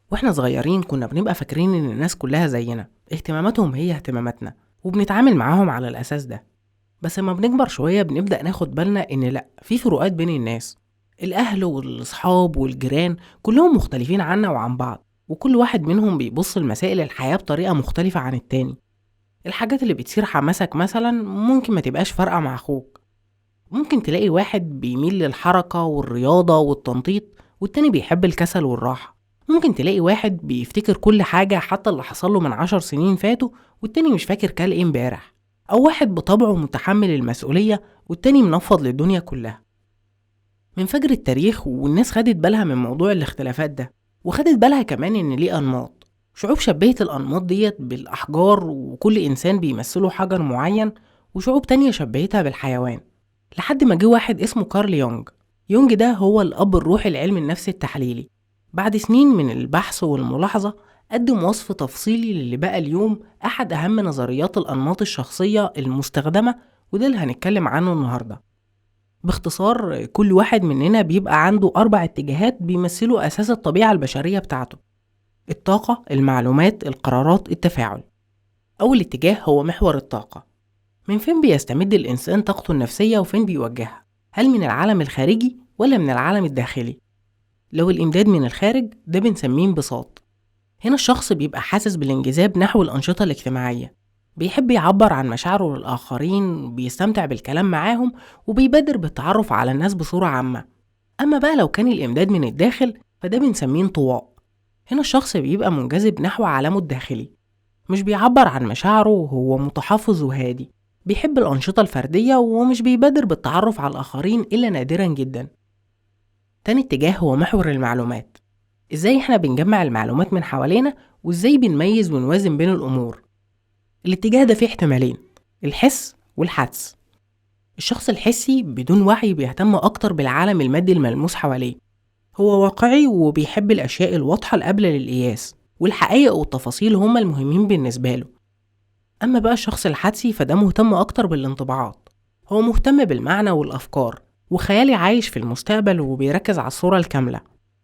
واحنا صغيرين كنا بنبقى فاكرين ان الناس كلها زينا اهتماماتهم هي اهتماماتنا وبنتعامل معاهم على الاساس ده بس لما بنكبر شوية بنبدأ ناخد بالنا ان لا في فروقات بين الناس الاهل والاصحاب والجيران كلهم مختلفين عنا وعن بعض وكل واحد منهم بيبص لمسائل الحياة بطريقة مختلفة عن التاني الحاجات اللي بتثير حماسك مثلا ممكن ما تبقاش فارقة مع اخوك ممكن تلاقي واحد بيميل للحركة والرياضة والتنطيط والتاني بيحب الكسل والراحة ممكن تلاقي واحد بيفتكر كل حاجة حتى اللي حصل له من عشر سنين فاتوا والتاني مش فاكر كل ايه امبارح أو واحد بطبعه متحمل المسؤولية والتاني منفض للدنيا كلها من فجر التاريخ والناس خدت بالها من موضوع الاختلافات ده وخدت بالها كمان إن ليه أنماط شعوب شبهت الأنماط ديت بالأحجار وكل إنسان بيمثله حجر معين وشعوب تانية شبهتها بالحيوان لحد ما جه واحد اسمه كارل يونج يونج ده هو الأب الروحي لعلم النفس التحليلي بعد سنين من البحث والملاحظة قدم وصف تفصيلي للي بقى اليوم أحد أهم نظريات الأنماط الشخصية المستخدمة وده اللي هنتكلم عنه النهاردة باختصار كل واحد مننا بيبقى عنده أربع اتجاهات بيمثلوا أساس الطبيعة البشرية بتاعته الطاقة، المعلومات، القرارات، التفاعل أول اتجاه هو محور الطاقة من فين بيستمد الإنسان طاقته النفسية وفين بيوجهها؟ هل من العالم الخارجي ولا من العالم الداخلي؟ لو الإمداد من الخارج ده بنسميه انبساط هنا الشخص بيبقى حاسس بالانجذاب نحو الأنشطة الاجتماعية بيحب يعبر عن مشاعره للآخرين بيستمتع بالكلام معاهم وبيبادر بالتعرف على الناس بصورة عامة أما بقى لو كان الإمداد من الداخل فده بنسميه انطواء هنا الشخص بيبقى منجذب نحو عالمه الداخلي مش بيعبر عن مشاعره وهو متحفظ وهادي بيحب الأنشطة الفردية ومش بيبادر بالتعرف على الآخرين إلا نادرا جدا تاني اتجاه هو محور المعلومات ازاي احنا بنجمع المعلومات من حوالينا وازاي بنميز ونوازن بين الأمور الاتجاه ده فيه احتمالين الحس والحدس الشخص الحسي بدون وعي بيهتم أكتر بالعالم المادي الملموس حواليه هو واقعي وبيحب الأشياء الواضحة القابلة للقياس والحقائق والتفاصيل هما المهمين بالنسبة له أما بقى الشخص الحدسي فده مهتم أكتر بالانطباعات هو مهتم بالمعنى والأفكار وخيالي عايش في المستقبل وبيركز على الصورة الكاملة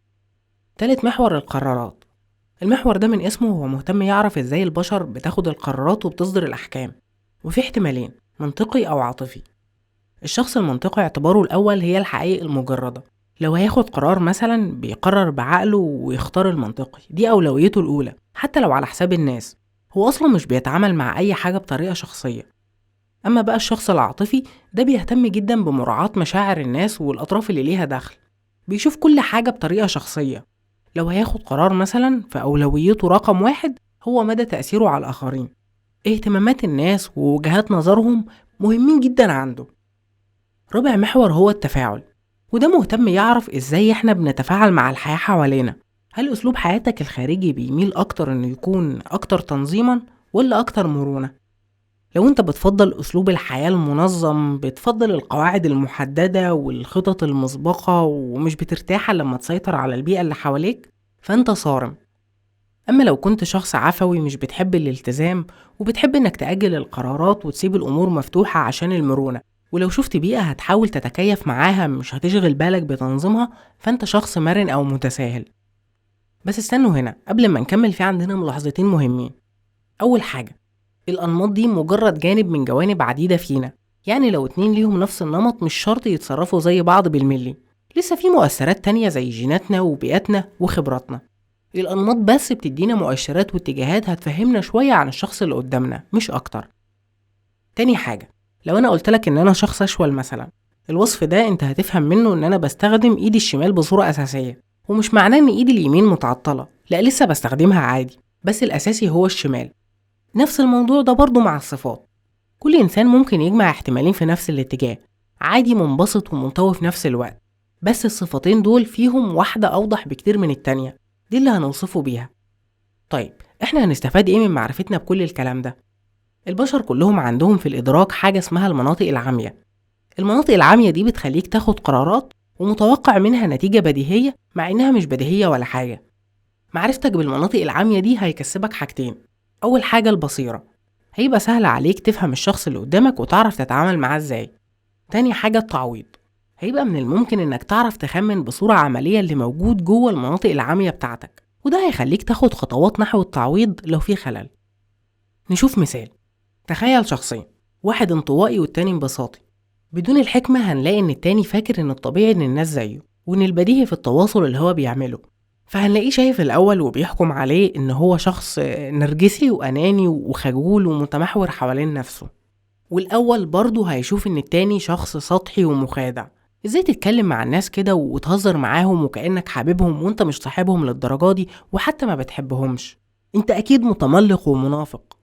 تالت محور القرارات المحور ده من اسمه هو مهتم يعرف ازاي البشر بتاخد القرارات وبتصدر الأحكام وفي احتمالين منطقي أو عاطفي الشخص المنطقي اعتباره الأول هي الحقائق المجردة لو هياخد قرار مثلا بيقرر بعقله ويختار المنطقي دي أولويته الأولى حتى لو على حساب الناس هو أصلا مش بيتعامل مع أي حاجة بطريقة شخصية أما بقى الشخص العاطفي ده بيهتم جدا بمراعاة مشاعر الناس والأطراف اللي ليها دخل بيشوف كل حاجة بطريقة شخصية لو هياخد قرار مثلا فأولويته رقم واحد هو مدى تأثيره على الآخرين اهتمامات الناس ووجهات نظرهم مهمين جدا عنده رابع محور هو التفاعل وده مهتم يعرف ازاي احنا بنتفاعل مع الحياة حوالينا هل أسلوب حياتك الخارجي بيميل أكتر إنه يكون أكتر تنظيما ولا أكتر مرونة؟ لو أنت بتفضل أسلوب الحياة المنظم بتفضل القواعد المحددة والخطط المسبقة ومش بترتاح لما تسيطر على البيئة اللي حواليك فأنت صارم أما لو كنت شخص عفوي مش بتحب الالتزام وبتحب إنك تأجل القرارات وتسيب الأمور مفتوحة عشان المرونة ولو شفت بيئة هتحاول تتكيف معاها مش هتشغل بالك بتنظيمها فأنت شخص مرن أو متساهل بس استنوا هنا قبل ما نكمل في عندنا ملاحظتين مهمين أول حاجة الأنماط دي مجرد جانب من جوانب عديدة فينا يعني لو اتنين ليهم نفس النمط مش شرط يتصرفوا زي بعض بالملي لسه في مؤثرات تانية زي جيناتنا وبيئتنا وخبراتنا الأنماط بس بتدينا مؤشرات واتجاهات هتفهمنا شوية عن الشخص اللي قدامنا مش أكتر تاني حاجة لو أنا قلتلك إن أنا شخص أشول مثلا الوصف ده أنت هتفهم منه إن أنا بستخدم إيدي الشمال بصورة أساسية ومش معناه إن إيدي اليمين متعطلة لا لسه بستخدمها عادي بس الأساسي هو الشمال نفس الموضوع ده برضه مع الصفات كل إنسان ممكن يجمع احتمالين في نفس الاتجاه عادي منبسط ومنطوي في نفس الوقت بس الصفتين دول فيهم واحدة أوضح بكتير من التانية دي اللي هنوصفه بيها طيب احنا هنستفاد ايه من معرفتنا بكل الكلام ده البشر كلهم عندهم في الإدراك حاجة اسمها المناطق العامية المناطق العامية دي بتخليك تاخد قرارات ومتوقع منها نتيجة بديهية مع إنها مش بديهية ولا حاجة معرفتك بالمناطق العامية دي هيكسبك حاجتين أول حاجة البصيرة هيبقى سهل عليك تفهم الشخص اللي قدامك وتعرف تتعامل معاه ازاي تاني حاجة التعويض هيبقى من الممكن انك تعرف تخمن بصورة عملية اللي موجود جوه المناطق العامية بتاعتك وده هيخليك تاخد خطوات نحو التعويض لو في خلل نشوف مثال تخيل شخصين واحد انطوائي والتاني انبساطي بدون الحكمة هنلاقي إن التاني فاكر إن الطبيعي إن الناس زيه وإن البديهي في التواصل اللي هو بيعمله فهنلاقيه شايف الأول وبيحكم عليه إن هو شخص نرجسي وأناني وخجول ومتمحور حوالين نفسه والأول برضه هيشوف إن التاني شخص سطحي ومخادع ازاي تتكلم مع الناس كده وتهزر معاهم وكأنك حاببهم وانت مش صاحبهم للدرجة دي وحتى ما بتحبهمش انت اكيد متملق ومنافق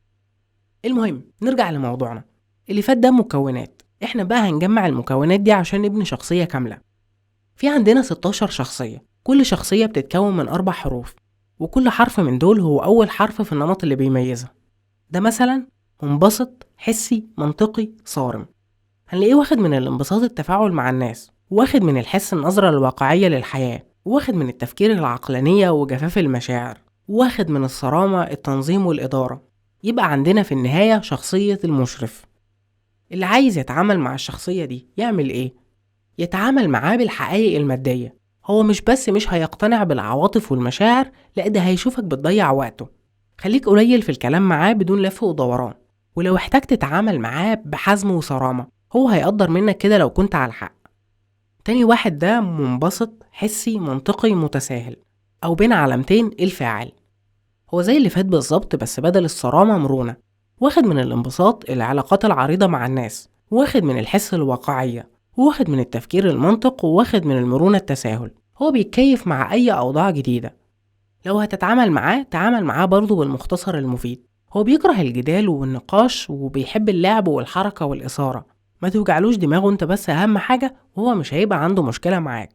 المهم نرجع لموضوعنا اللي فات ده مكونات احنا بقى هنجمع المكونات دي عشان نبني شخصية كاملة في عندنا 16 شخصية كل شخصية بتتكون من أربع حروف وكل حرف من دول هو أول حرف في النمط اللي بيميزها ده مثلا منبسط حسي منطقي صارم هنلاقيه واخد من الانبساط التفاعل مع الناس واخد من الحس النظرة الواقعية للحياة واخد من التفكير العقلانية وجفاف المشاعر واخد من الصرامة التنظيم والإدارة يبقى عندنا في النهاية شخصية المشرف اللي عايز يتعامل مع الشخصية دي يعمل إيه؟ يتعامل معاه بالحقائق المادية هو مش بس مش هيقتنع بالعواطف والمشاعر لأ ده هيشوفك بتضيع وقته خليك قليل في الكلام معاه بدون لف ودوران ولو احتجت تتعامل معاه بحزم وصرامة هو هيقدر منك كده لو كنت على الحق تاني واحد ده منبسط حسي منطقي متساهل أو بين علامتين الفاعل هو زي اللي فات بالظبط بس بدل الصرامة مرونة واخد من الانبساط العلاقات العريضة مع الناس واخد من الحس الواقعية واخد من التفكير المنطق وواخد من المرونة التساهل هو بيتكيف مع أي أوضاع جديدة لو هتتعامل معاه تعامل معاه برضه بالمختصر المفيد هو بيكره الجدال والنقاش وبيحب اللعب والحركة والإثارة ما توجعلوش دماغه انت بس أهم حاجة وهو مش هيبقى عنده مشكلة معاك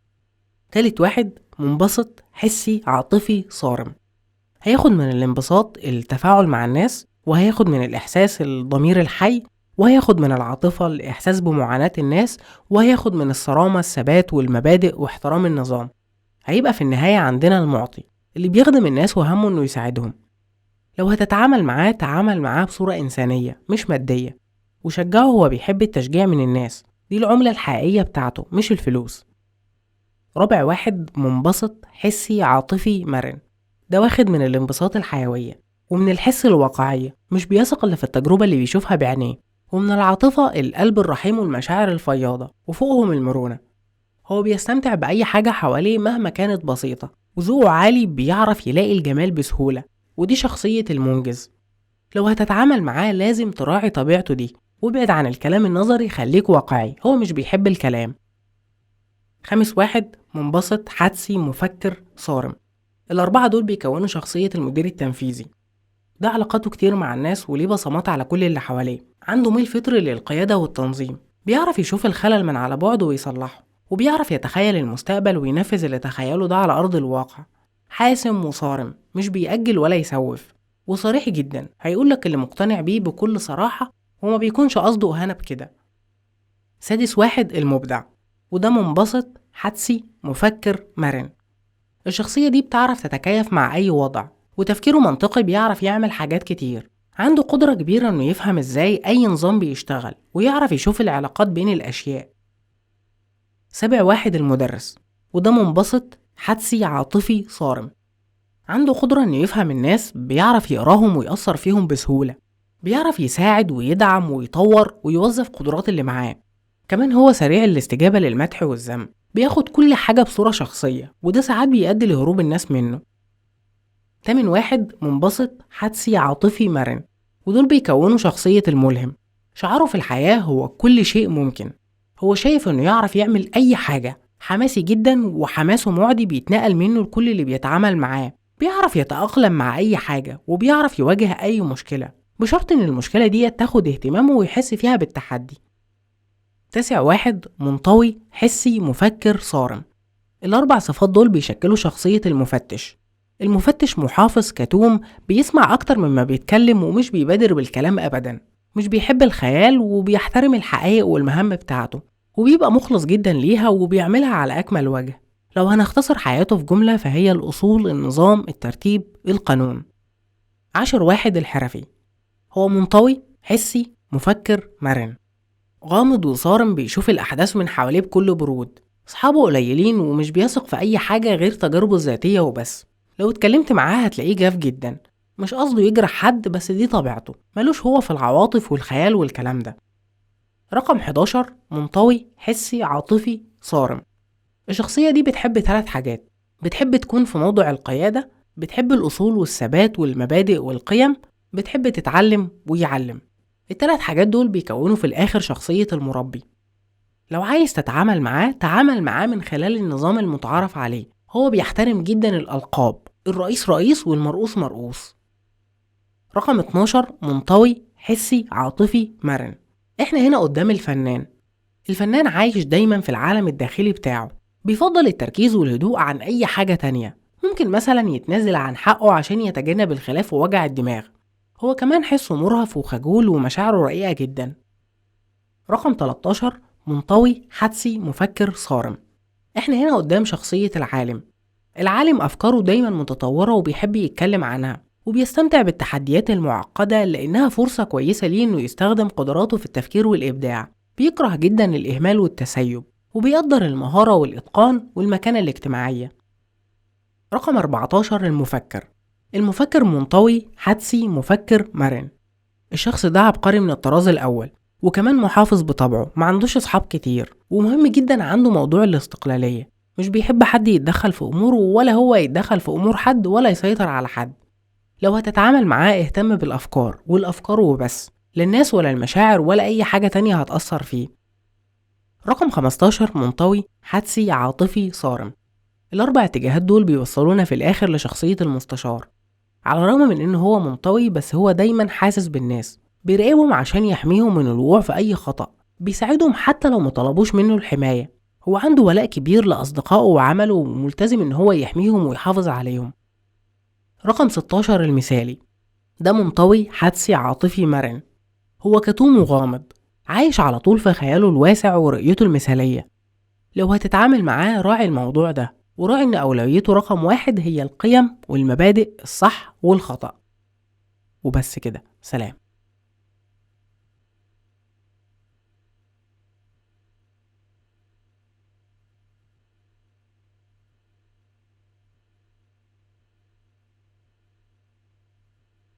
تالت واحد منبسط حسي عاطفي صارم هياخد من الانبساط التفاعل مع الناس وهياخد من الإحساس الضمير الحي وهياخد من العاطفة الإحساس بمعاناة الناس وهياخد من الصرامة الثبات والمبادئ واحترام النظام هيبقى في النهاية عندنا المعطي اللي بيخدم الناس وهمه إنه يساعدهم لو هتتعامل معاه تعامل معاه بصورة إنسانية مش مادية وشجعه هو بيحب التشجيع من الناس دي العملة الحقيقية بتاعته مش الفلوس رابع واحد منبسط حسي عاطفي مرن ده واخد من الانبساط الحيوية ومن الحس الواقعية مش بيثق إلا في التجربة اللي بيشوفها بعينيه ومن العاطفة القلب الرحيم والمشاعر الفياضة وفوقهم المرونة هو بيستمتع بأي حاجة حواليه مهما كانت بسيطة وذوقه عالي بيعرف يلاقي الجمال بسهولة ودي شخصية المنجز لو هتتعامل معاه لازم تراعي طبيعته دي وابعد عن الكلام النظري خليك واقعي هو مش بيحب الكلام خامس واحد منبسط حدسي مفكر صارم الأربعة دول بيكونوا شخصية المدير التنفيذي ده علاقاته كتير مع الناس وليه بصمات على كل اللي حواليه عنده ميل فطري للقيادة والتنظيم بيعرف يشوف الخلل من على بعد ويصلحه وبيعرف يتخيل المستقبل وينفذ اللي تخيله ده على أرض الواقع حاسم وصارم مش بيأجل ولا يسوف وصريح جدا هيقولك اللي مقتنع بيه بكل صراحة وما بيكونش قصده إهانة بكده سادس واحد المبدع وده منبسط حدسي مفكر مرن الشخصية دي بتعرف تتكيف مع أي وضع وتفكيره منطقي بيعرف يعمل حاجات كتير عنده قدرة كبيرة إنه يفهم إزاي أي نظام بيشتغل ويعرف يشوف العلاقات بين الأشياء سابع واحد المدرس وده منبسط حدسي عاطفي صارم عنده قدرة إنه يفهم الناس بيعرف يقراهم ويأثر فيهم بسهولة بيعرف يساعد ويدعم ويطور ويوظف قدرات اللي معاه كمان هو سريع الاستجابة للمدح والذم بياخد كل حاجة بصورة شخصية وده ساعات بيؤدي لهروب الناس منه تامن واحد منبسط حدسي عاطفي مرن ودول بيكونوا شخصية الملهم شعاره في الحياة هو كل شيء ممكن هو شايف انه يعرف يعمل اي حاجة حماسي جدا وحماسه معدي بيتنقل منه لكل اللي بيتعامل معاه بيعرف يتأقلم مع أي حاجة وبيعرف يواجه أي مشكلة بشرط إن المشكلة دي تاخد اهتمامه ويحس فيها بالتحدي تاسع واحد منطوي حسي مفكر صارم الأربع صفات دول بيشكلوا شخصية المفتش المفتش محافظ كتوم بيسمع أكتر مما بيتكلم ومش بيبادر بالكلام أبدا مش بيحب الخيال وبيحترم الحقائق والمهام بتاعته وبيبقى مخلص جدا ليها وبيعملها على أكمل وجه لو هنختصر حياته في جملة فهي الأصول النظام الترتيب القانون عشر واحد الحرفي هو منطوي حسي مفكر مرن غامض وصارم بيشوف الأحداث من حواليه بكل برود أصحابه قليلين ومش بيثق في أي حاجة غير تجاربه الذاتية وبس لو اتكلمت معاه هتلاقيه جاف جدا مش قصده يجرح حد بس دي طبيعته ملوش هو في العواطف والخيال والكلام ده رقم 11 منطوي حسي عاطفي صارم الشخصية دي بتحب ثلاث حاجات بتحب تكون في موضع القيادة بتحب الأصول والثبات والمبادئ والقيم بتحب تتعلم ويعلم التلات حاجات دول بيكونوا في الآخر شخصية المربي لو عايز تتعامل معاه تعامل معاه من خلال النظام المتعارف عليه هو بيحترم جدا الألقاب الرئيس رئيس والمرؤوس مرؤوس رقم 12 منطوي حسي عاطفي مرن احنا هنا قدام الفنان الفنان عايش دايما في العالم الداخلي بتاعه بيفضل التركيز والهدوء عن أي حاجة تانية ممكن مثلا يتنازل عن حقه عشان يتجنب الخلاف ووجع الدماغ هو كمان حسه مرهف وخجول ومشاعره رقيقة جدا رقم 13 منطوي حدسي مفكر صارم احنا هنا قدام شخصية العالم العالم أفكاره دايما متطورة وبيحب يتكلم عنها وبيستمتع بالتحديات المعقدة لأنها فرصة كويسة ليه إنه يستخدم قدراته في التفكير والإبداع بيكره جدا الإهمال والتسيب وبيقدر المهارة والإتقان والمكانة الاجتماعية رقم 14 المفكر المفكر منطوي حدسي مفكر مرن الشخص ده عبقري من الطراز الأول وكمان محافظ بطبعه ما عندوش أصحاب كتير ومهم جدا عنده موضوع الاستقلالية مش بيحب حد يتدخل في أموره ولا هو يتدخل في أمور حد ولا يسيطر على حد لو هتتعامل معاه اهتم بالأفكار والأفكار وبس للناس ولا المشاعر ولا أي حاجة تانية هتأثر فيه رقم 15 منطوي حدسي عاطفي صارم الأربع اتجاهات دول بيوصلونا في الآخر لشخصية المستشار على الرغم من إنه هو منطوي بس هو دايما حاسس بالناس بيراقبهم عشان يحميهم من الوقوع في أي خطأ بيساعدهم حتى لو مطلبوش منه الحماية هو عنده ولاء كبير لأصدقائه وعمله وملتزم إن هو يحميهم ويحافظ عليهم رقم 16 المثالي ده منطوي حدسي عاطفي مرن هو كتوم وغامض عايش على طول في خياله الواسع ورؤيته المثالية لو هتتعامل معاه راعي الموضوع ده وراعي إن أولويته رقم واحد هي القيم والمبادئ الصح والخطأ وبس كده سلام